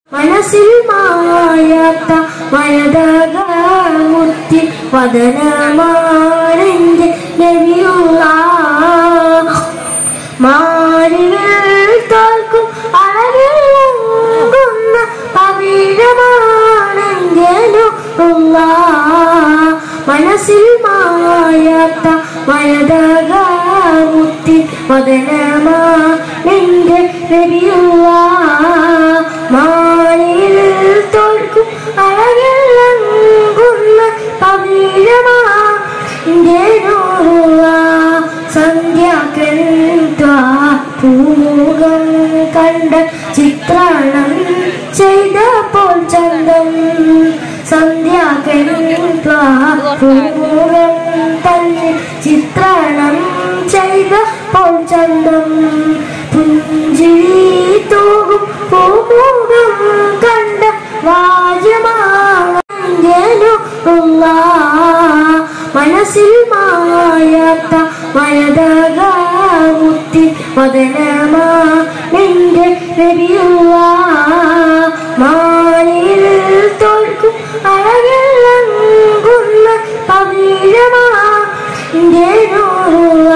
മനസ്സിൽ മായാത്ത വയതകമുത്തി വദനമാണെന്റെ നബിയുള്ള മാരികൾ തോൽക്കും അഴകുന്ന പവിഴമാണെങ്കിലുള്ള മനസ്സിൽ മായാത്ത വയതകമുത്തി വദനമാ നിന്റെ നബിയുള്ള മാനിൽ തോൽക്കും അഴകിളങ്ങുന്ന പവിഴമാ നിന്റെ നൂറുള്ള സന്ധ്യാക്കൻ പൂമുഖം കണ്ട ചിത്രണം ചെയ്തപ്പോൾ ചന്തം സന്ധ്യാക്കൻ പൂമുഖം തന്നെ ചിത്രണം ചെയ്തപ്പോൾ ചന്തം പുഞ്ചിരി തൂകും പൂമുഖം കണ്ട വാജമാങ്ങനുള്ള മനസ്സിൽ മായാത്ത വയതകാമുത്തി വദനമാ നിന്റെ നബിയുള്ള മാനിൽ തോൽക്കും അഴകിളങ്ങുന്ന പവിഴമാ നിന്റെ നൂറുള്ള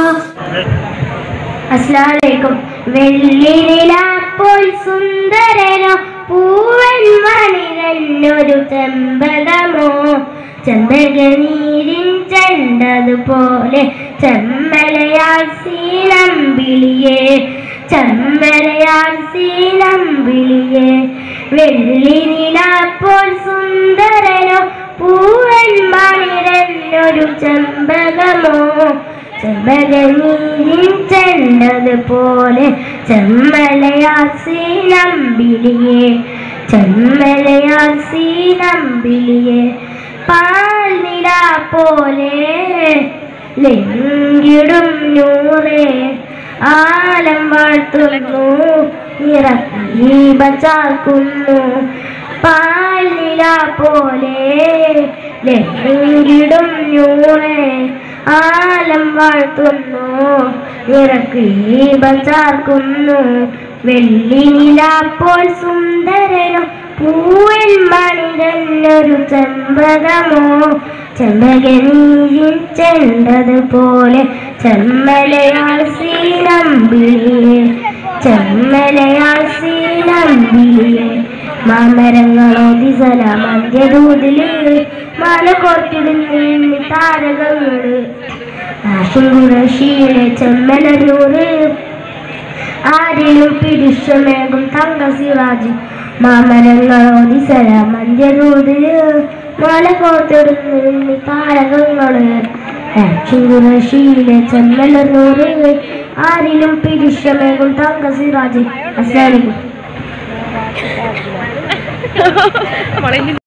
അസ്ലാലേക്കും വെള്ളിനിലാപ്പോൾ സുന്ദരനോ പൂവൻ മണിരന്നൊരു ചെമ്പകമോ ചെമ്പകനീരിൻ ചെണ്ടതുപോലെ ചെമ്മലയാൽ സീനമ്പിളിയെ ചെമ്മലയാൽ സീനമ്പിളിയെ വെള്ളിനിലാപ്പോൾ സുന്ദരനോ പൂവൻ മണിരന്നൊരു ചെമ്പകമോ ചെമ്പകനീരിൻ ചെണ്ടതുപോലെ ചെമ്മലയാസീനമ്പിളിയെ ചെമ്മലയാസീനമ്പിളിയെ പാൽനില പോലെ ലെങ്കിടും നൂറേ ആലം വാഴ്ത്തുന്നു ഇറക്കി ബച്ചാക്കുന്നു പാൽനില പോലെ ലെങ്കിടും നൂറേ ആലം വാഴ്ത്തുന്നു ഇറക്കി ബച്ചാർക്കുന്നു വെള്ളിനിലാപ്പോൾ സുന്ദരനോ പൂവൻ മണിരന്നൊരു ചെമ്പകമോ ചെമ്പകനീരിൻ ചെണ്ടതുപോലെ ചെമ്മലയാൾ സീനമ്പിളിയെ ചെമ്മലയാൾ സീനമ്പിളിയെ മാമരങ്ങളോ ദിസല മന്ത്യദൂതില് മല കോർത്തിടുന്ന താരകങ്ങള് ആശുറശീലെ ചെമ്മലൂര് ആരിലും പിടിച്ചമേകും തങ്ക സിറാജ് മാമരങ്ങളോ ദിസല മന്ത്യദൂതില് മല കോർത്തിടുന്ന താരകങ്ങള് ആശുറശീലെ ചെമ്മലൂര് ആരിലും പിടിച്ചമേകും തങ്ക സിറാജ് അസ്ലാമിക്കും മോളെ ഇനി